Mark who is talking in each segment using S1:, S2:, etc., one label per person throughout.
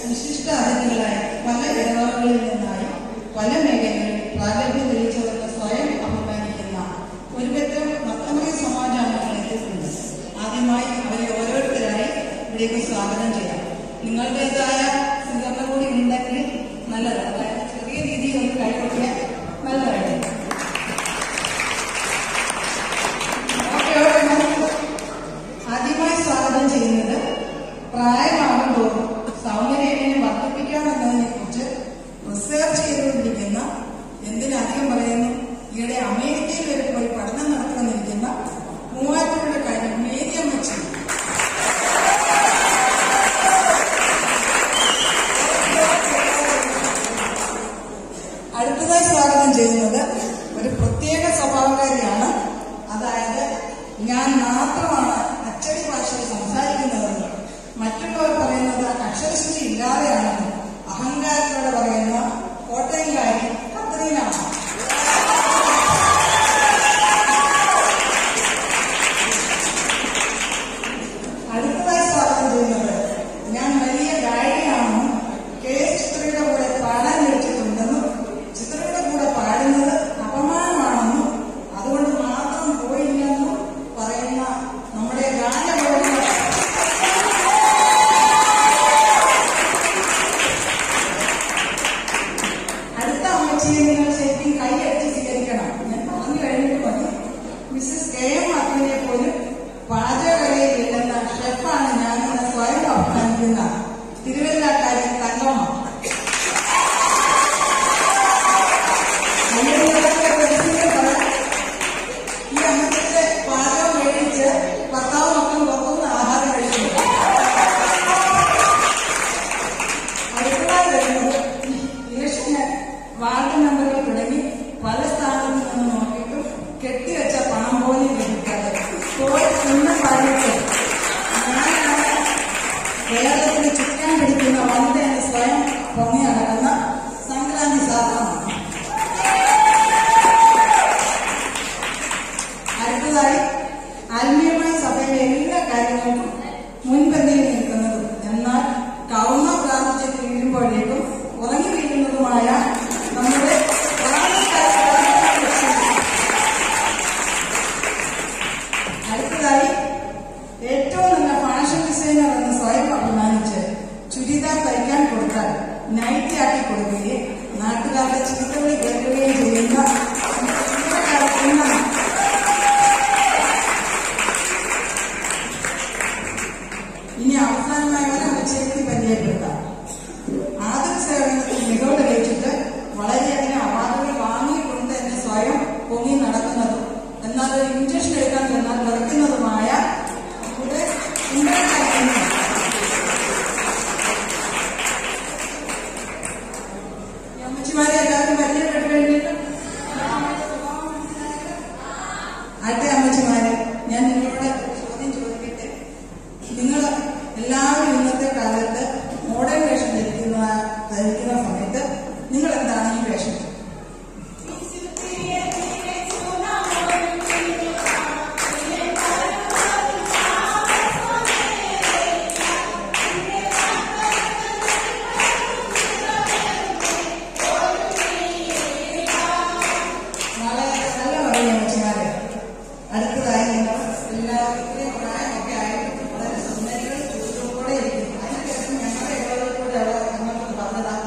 S1: വിശിഷ്ട അതിഥികളായി പല ഇടവകളിൽ നിന്നായി പല മേഖലകളിൽ പ്രാഗൽഭ്യം തെളിയിച്ചവർക്ക് സ്വയം അഭിമാനിക്കുന്ന ഒരുപറ്റം മത്തമറി സമാജാംഗങ്ങൾ എത്തിയിട്ടുണ്ട് ആദ്യമായി അവരെ ഓരോരുത്തരായി ഇവിടേക്ക് സ്വാഗതം ചെയ്യാം നിങ്ങളുടേതായ സ്വീകരണ കൂടി ഉണ്ടെങ്കിൽ നല്ലതാണ് അതായത് ചെറിയ രീതിയിൽ ഒന്ന് കഴിക്കാൻ നല്ലതായിരിക്കും ഓക്കെ, ഓക്കെ, നമുക്ക് ആദ്യമായി സ്വാഗതം ചെയ്യുന്നത് പ്രായമാകും തോറും സൗന്ദര്യം എങ്ങനെ വർദ്ധിപ്പിക്കാമെന്നതിനെ കുറിച്ച് റിസർച്ച് ചെയ്തുകൊണ്ടിരിക്കുന്ന എന്തിനധികം പറയുന്നു ഈയിടെ അമേരിക്കയിൽ വരെ പോയി പഠനം നടത്തുമെന്നിരിക്കുന്ന മൂവാറ്റുപുഴ കാര്യം മേരിയം വെച്ചു അടുത്തതായി സ്വാഗതം ചെയ്യുന്നത് ഒരു പ്രത്യേക സ്വഭാവകാരിയാണ് അതായത് ഞാൻ മാത്രമാണ് അച്ചടി ഭാഷയിൽ സംസാരിക്കുന്നതെന്ന് മറ്റുള്ളവർ പറയുന്നത് അക്ഷരശുദ്ധി ഇല്ലാതെയാണെന്ന് അഹങ്കാരത്തോടെ പറയുന്ന കോട്ടയംകാരി കത്രീനാണ് അടുത്തതായി സ്വാഗതം ചെയ്യുന്നത് ഞാൻ വലിയ ഗായികയാണെന്നും കെ എസ് ചിത്രയുടെ കൂടെ പാടാൻ വിളിച്ചിട്ടുണ്ടെന്നും ചിത്രയുടെ കൂടെ പാടുന്നത് അപമാനമാണെന്നും അതുകൊണ്ട് മാത്രം പോയില്ലെന്നും പറയുന്ന നമ്മുടെ ഗാനബോധ അടുത്ത അമ്മച്ചിയെ നിങ്ങൾ ശരിക്കും കൈയടിച്ച് സ്വീകരിക്കണം ഞാൻ പറഞ്ഞു കഴിഞ്ഞിട്ട് മതി മിസ്സസ് കെ എം മാത്യുവിനെ പോലും പാചകകലയിൽ ഇല്ലെന്ന ഷെഫാണ് ഞാനിന്ന് സ്വയം അഭിമാനിക്കുന്ന തിരുവല്ലാക്കാരി തങ്കമ്മ അയ്യപ്പനൊക്കെ പരിസ്ഥിതി പറയാം. ഈ അമ്മച്ചിയുടെ പാചകം മേടിച്ച് ഭർത്താവ് മക്കളും പുറത്തുനിന്ന് ആഹാരം കഴിക്കുന്നു അടുത്തതായി വരുന്നത് ഇലക്ഷന് വാർഡ് മെമ്പറുകൾ തുടങ്ങി പല സ്ഥാനങ്ങളിൽ നിന്ന് നോക്കിയിട്ടും കെട്ടിവെച്ച പണം പോലും ലഭിക്കാതെ പോയി നിന്ന് പറഞ്ഞിട്ട് ഞാനാണ് കേരളത്തിൽ ചുറ്റാൻ പിടിക്കുന്ന വനിത എന്ന് സ്വയം പൊങ്ങി നടക്കുന്ന സംക്രാന്തി സാധനമാണ് അടുത്തതായി ആത്മീയമായ സഭയിലെ എല്ലാ കാര്യങ്ങൾക്കും മുൻപന്തിയിൽ നിൽക്കുന്നതും എന്നാൽ കൗമ പ്രാർത്ഥിച്ച് തീരുമ്പോഴേക്കും ഉറങ്ങി വീഴുന്നതുമായ നമ്മുടെ പ്രാണക്കാരി ലക്ഷ്മി. അടുത്തതായി ഏറ്റവും നല്ല ഫാഷൻ ഡിസൈനർ എന്ന് സ്വയം അഭിമാനിച്ച് ചുരിദാർ തയ്ക്കാൻ കൊടുത്താൽ നൈറ്റി ആക്കി കൊടുക്കുകയും നാട്ടുകാരുടെ ചീത്തവിളി കേൾക്കുകയും ചെയ്യുന്ന ഇന്നമാണ് ഇനി അവസാനമായി ഒരമ്മച്ചേരി പരിചയപ്പെടുത്താം ആതുര സേവനത്തിൽ മികവ് തെളിയിച്ചിട്ട് വളരെയധികം അവാർഡുകൾ വാങ്ങിക്കൊണ്ട് തന്നെ സ്വയം പൊങ്ങി നടക്കുന്നതും എന്നാൽ ഒരു ഇഞ്ചക്ഷൻ എടുക്കാൻ ചെന്നാൽ വിറയ്ക്കുന്നതുമായ നമ്മുടെ ഇന്ത്യക്കാരിയാണ്. ഈ അമ്മച്ചിമാരെ എല്ലാവരും പരിചയപ്പെട്ടു കഴിഞ്ഞിട്ട് അടുത്ത അമ്മച്ചിമാരെ ഞാൻ നിങ്ങളോട് ഒരു ചോദ്യം ചോദിക്കട്ടെ നിങ്ങൾ എല്ലാവരും ഇന്നത്തെ കാലത്ത് മോഡേൺ വേഷം ധരിക്കുന്ന ധരിക്കുന്ന സമയത്ത് നിങ്ങൾ എന്താണ് ഈ വേഷം വളരെ നല്ല പറയും അമ്മച്ചിമാരെ അടുത്തതായി നിങ്ങൾ എല്ലാവരുടെയും പ്രായമൊക്കെ ആയിട്ട് വളരെ സുന്ദരികൾ ചുറ്റുകൂടെ ഇരിക്കുന്നു അതിനുശേഷം ഞങ്ങളുടെ ഇടവകളിലൂടെ അവർ ഞങ്ങൾക്ക് പറഞ്ഞതാ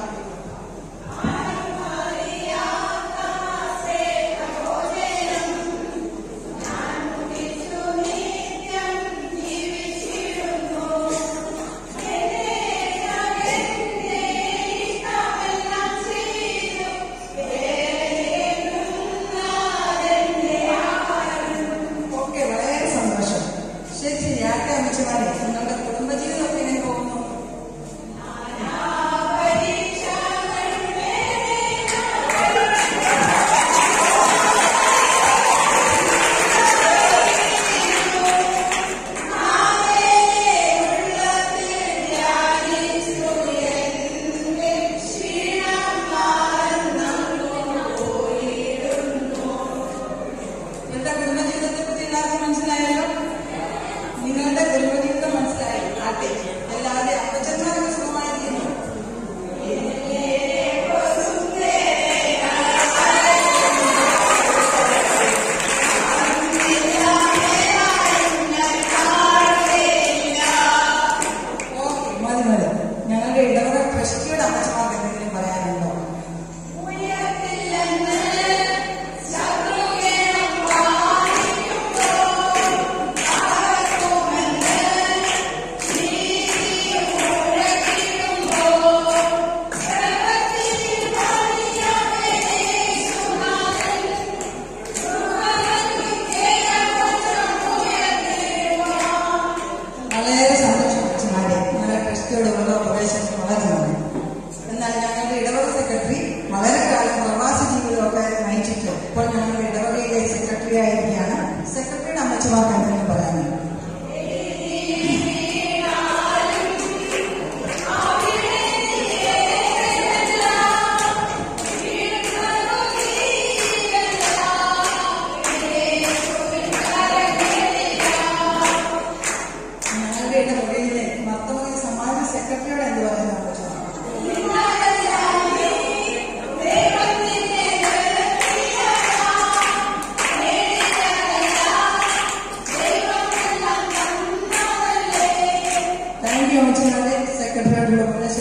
S1: ഓക്കെ വളരെ സന്തോഷം ശരി ശരി ആട്ടെ അമ്മച്ചിമാരെ നിങ്ങളുടെ കുടുംബജീവിതമൊക്കെ എങ്ങനെ പോകുന്നു എന്റെ കുടുംബജീവിതത്തെ പറ്റി എല്ലാവർക്കും മനസ്സിലായല്ലോ നിങ്ങളുടെ കുടുംബജീവിതം മനസ്സിലായി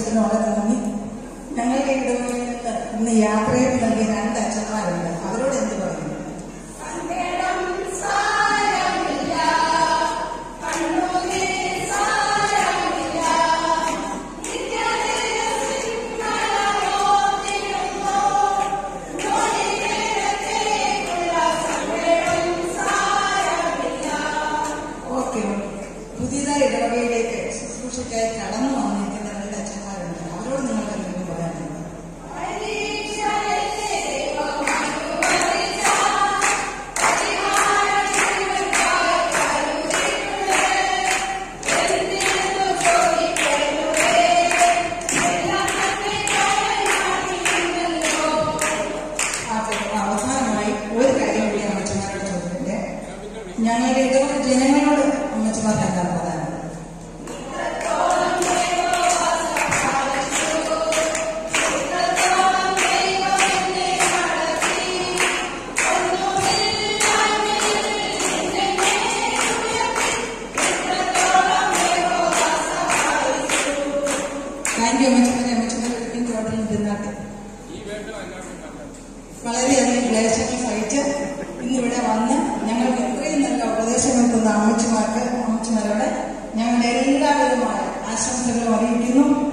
S1: അച്ഛനും വളരെ നന്ദി ഞങ്ങളുടെ ഇടവകയിൽ നിന്ന് ഇന്ന് യാത്രയിൽ നൽകിയ രണ്ട് അച്ഛന്മാരുണ്ട് അവരോട് എന്ത് പറയുന്നു ഓക്കെ പുതിയതായി ഇടവകയിലേക്ക് ശുശ്രൂഷയ്ക്കായി കടന്നു വന്നിരിക്കുന്ന രണ്ട് അച്ഛന്മാരുണ്ട് അവരോട് നിങ്ങൾക്ക് എന്തെങ്കിലും പറയാനുണ്ട് അപ്പോൾ അവസാനമായി ഒരു കാര്യം കൂടി അമ്മച്ചമാരോട് ചോദിക്കട്ടെ ഞങ്ങളുടെ ഇടവക ജനങ്ങളോട് അമ്മച്ചമാർക്ക് എന്താണ് പറയാനുള്ളത് താങ്ക് യു അമ്മച്ചമാരെ അമ്മച്ചമാരെ റോഡിൽ ഇരുന്നാട്ടെ വളരെയധികം ക്ലേശങ്ങൾ സഹിച്ച് ഇന്നിവിടെ വന്ന് ഞങ്ങൾക്ക് ഇത്രയും നല്ല ഉപദേശങ്ങൾ തന്ന അമ്മച്ചിമാർക്ക് അമ്മച്ചിമാരോട് ഞങ്ങളുടെ എല്ലാവിധമായ ആശംസകളും അറിയിക്കുന്നു